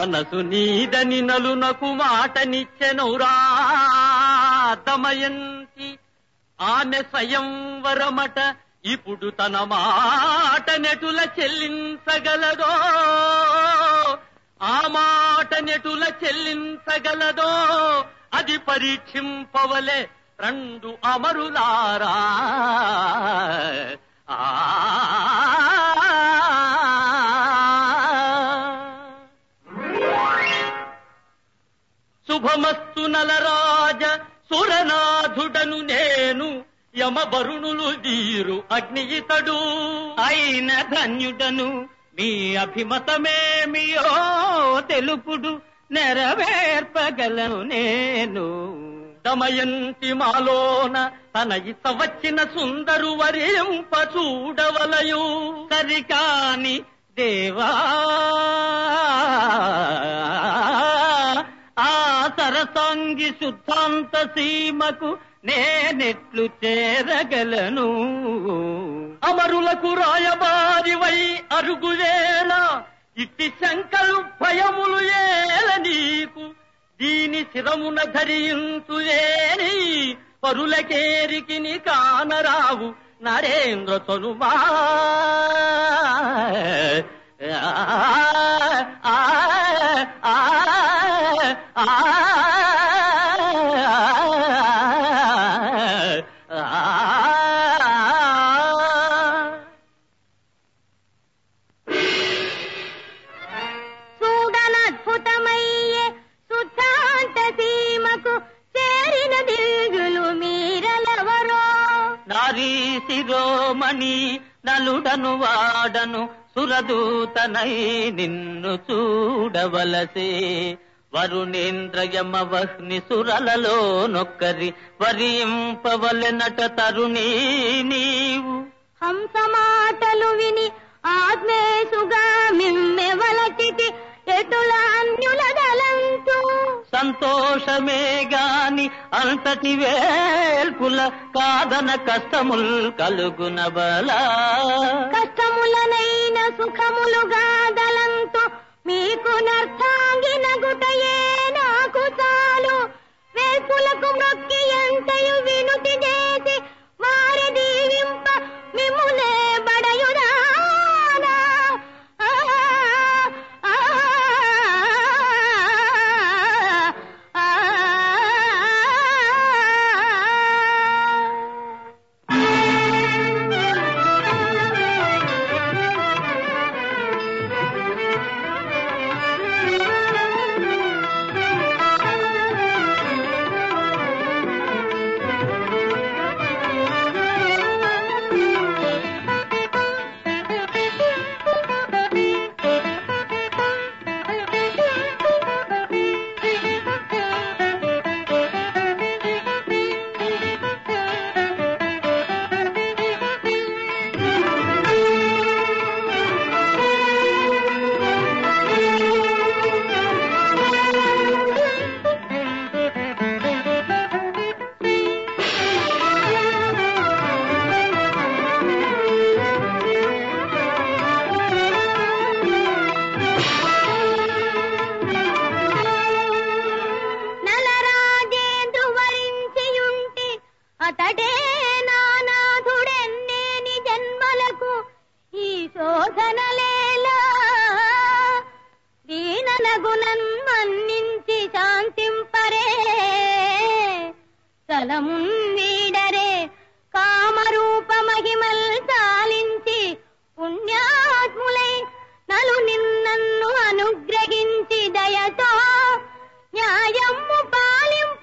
మనసు నీదని నలునకు మాటనిచ్చెనౌరా దమయంతి ఆమె స్వయంవరమట ఇప్పుడు తన మాట నెటుల చెల్లించగలదో ఆ మాట నెటుల చెల్లించగలదో అది పరీక్షింపవలే రెండు అమరులారా ఆ శుభమస్తు నలరాజ సురనాథుడను నేను యమవరుణులు దీరు అగ్నియితడు అయిన ధన్యుడను మీ అభిమతమేమియో తెలుపుడు నెరవేర్పగలను నేను దమయంతి మాలోన తన ఇత వచ్చిన సుందరు వరింప చూడవలయు సరికాని దేవా ఆ సరసాంగి శుద్ధాంత సీమకు నేనెట్లు చేరగలను అమరులకు రాయబారివై అరుగువేళ ఇట్టి శంకలు భయములు ఏల నీకు దీని శిరమున ధరించులేని పరులకేరికిని కానరావు నరేంద్ర తనుమా ఆ, ఆ, ఆ, ఆ. చూడనద్భుతమయ్యే సుఖాంత సీమకు చేరిన దిగులు మీరలెవరో నారీ శిరోమణి నలుడను వాడను సురదూతనై నిన్ను చూడవలసే వరుణేంద్రయమ వహ్ని సురలలో నొక్కరి వరింపవలెనట తరుణీ నీవు హంస మాటలు విని ఆగ్నేసుగా మిమ్మెవలటికి ఎటుల అన్యుల గలంతు సంతోషమే గాని అంతటి వేల్పుల కాదన కష్టముల్ కలుగున బలా కష్టములనైన సుఖములుగా దలంతు మీకు నర్థాంగిన గుటయే నాకు చాలు వేల్పులకు మొక్కి ఎంతయు వినుతి చేసి వారి దీవింప మిమ్ములే బడయురానా ఆ, ఆ, ఆ, నలరాజేంద్రు వరించియుంటి అతడే నానాథుడెన్నేని జన్మలకు ఈ శోధనలేలా దీననగుణం మన్నించి శాంతింపరే చలమున్ వీడరే కామరూప మహిమల్ చాలించి పుణ్యాత్ములై నలు నిన్నన్ను అనుగ్రహించి దయతో న్యాయము పాలింప